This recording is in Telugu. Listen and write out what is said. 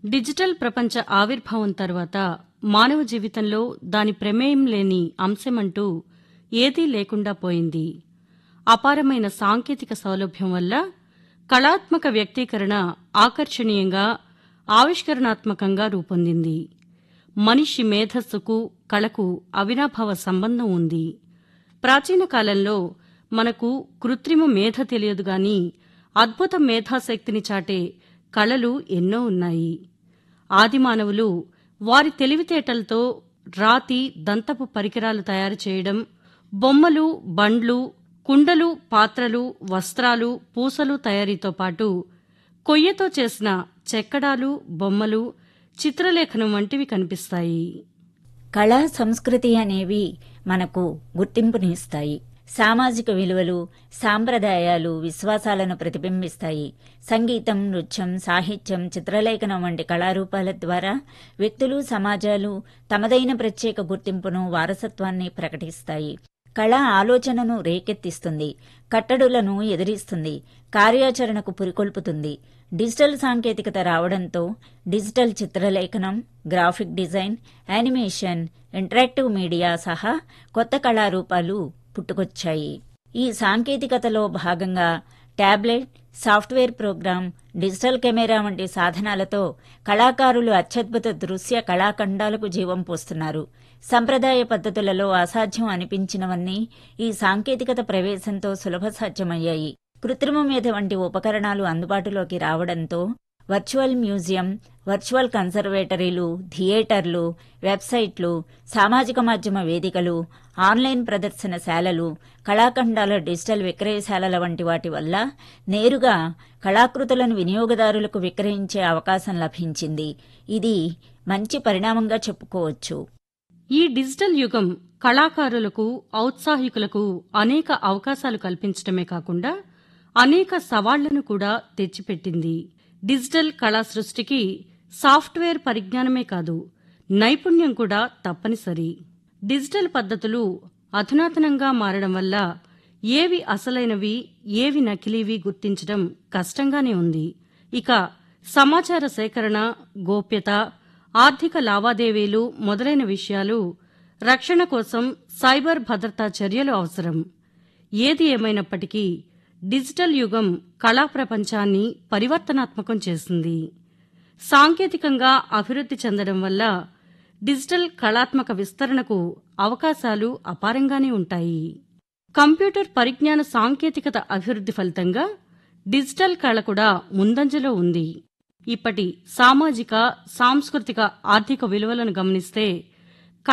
డిజిటల్ ప్రపంచ ఆవిర్భావం తర్వాత మానవ జీవితంలో దాని ప్రమేయం లేని అంశమంటూ ఏదీ లేకుండా పోయింది అపారమైన సాంకేతిక సౌలభ్యం వల్ల కళాత్మక వ్యక్తీకరణ ఆకర్షణీయంగా ఆవిష్కరణాత్మకంగా రూపొందింది మనిషి మేధస్సుకు కళకు అవినాభావ సంబంధం ఉంది ప్రాచీన కాలంలో మనకు కృత్రిమ మేధ తెలియదు గాని అద్భుత మేధాశక్తిని చాటే కళలు ఎన్నో ఉన్నాయి ఆదిమానవులు వారి తెలివితేటలతో రాతి దంతపు పరికరాలు తయారు చేయడం బొమ్మలు బండ్లు కుండలు పాత్రలు వస్త్రాలు పూసలు తయారీతో పాటు కొయ్యతో చేసిన చెక్కడాలు బొమ్మలు చిత్రలేఖనం వంటివి కనిపిస్తాయి కళా సంస్కృతి అనేవి మనకు గుర్తింపునిస్తాయి సామాజిక విలువలు సాంప్రదాయాలు విశ్వాసాలను ప్రతిబింబిస్తాయి సంగీతం నృత్యం సాహిత్యం చిత్రలేఖనం వంటి కళారూపాల ద్వారా వ్యక్తులు సమాజాలు తమదైన ప్రత్యేక గుర్తింపును వారసత్వాన్ని ప్రకటిస్తాయి కళ ఆలోచనను రేకెత్తిస్తుంది కట్టడులను ఎదిరిస్తుంది కార్యాచరణకు పురికొల్పుతుంది డిజిటల్ సాంకేతికత రావడంతో డిజిటల్ చిత్రలేఖనం graphic design animation interactive media సహా కొత్త కళారూపాలు పుట్టుకొచ్చాయి ఈ సాంకేతికతలో భాగంగా tablet software program digital camera వంటి సాధనాలతో కళాకారులు అత్యద్భుత దృశ్య కళాఖండాలకు జీవం పోస్తున్నారు సంప్రదాయ పద్ధతులలో అసాధ్యం అనిపించినవన్నీ ఈ సాంకేతికత ప్రవేశంతో సులభ సాధ్యమయ్యాయి కృత్రిమ మేధ వంటి ఉపకరణాలు అందుబాటులోకి రావడంతో వర్చువల్ మ్యూజియం వర్చువల్ కన్సర్వేటరీలు థియేటర్లు వెబ్సైట్లు సామాజిక మాధ్యమ వేదికలు ఆన్లైన్ ప్రదర్శనశాలలు కళాఖండాల డిజిటల్ విక్రయశాలల వంటి వాటి వల్ల నేరుగా కళాకృతులను వినియోగదారులకు విక్రయించే అవకాశం లభించింది ఇది మంచి పరిణామంగా చెప్పుకోవచ్చు ఈ డిజిటల్ యుగం కళాకారులకు ఔత్సాహికులకు అనేక అవకాశాలు కల్పించడమే కాకుండా అనేక సవాళ్లను కూడా తెచ్చిపెట్టింది డిజిటల్ కళా సృష్టికి సాఫ్ట్వేర్ పరిజ్ఞానమే కాదు నైపుణ్యం కూడా తప్పనిసరి డిజిటల్ పద్ధతులు అధునాతనంగా మారడం వల్ల ఏవి అసలైనవి ఏవి నకిలీవి గుర్తించడం కష్టంగానే ఉంది ఇక సమాచార సేకరణ గోప్యత ఆర్థిక లావాదేవీలు మొదలైన విషయాలు రక్షణ కోసం సైబర్ భద్రతా చర్యలు అవసరం ఏది ఏమైనప్పటికీ డిజిటల్ యుగం కళా ప్రపంచాన్ని పరివర్తనాత్మకం చేసింది సాంకేతికంగా అభివృద్ధి చెందడం వల్ల డిజిటల్ కళాత్మక విస్తరణకు అవకాశాలు అపారంగానే ఉంటాయి కంప్యూటర్ పరిజ్ఞాన సాంకేతికత అభివృద్ధి ఫలితంగా డిజిటల్ కళ కూడా ముందంజలో ఉంది ఇప్పటి సామాజిక సాంస్కృతిక ఆర్థిక విలువలను గమనిస్తే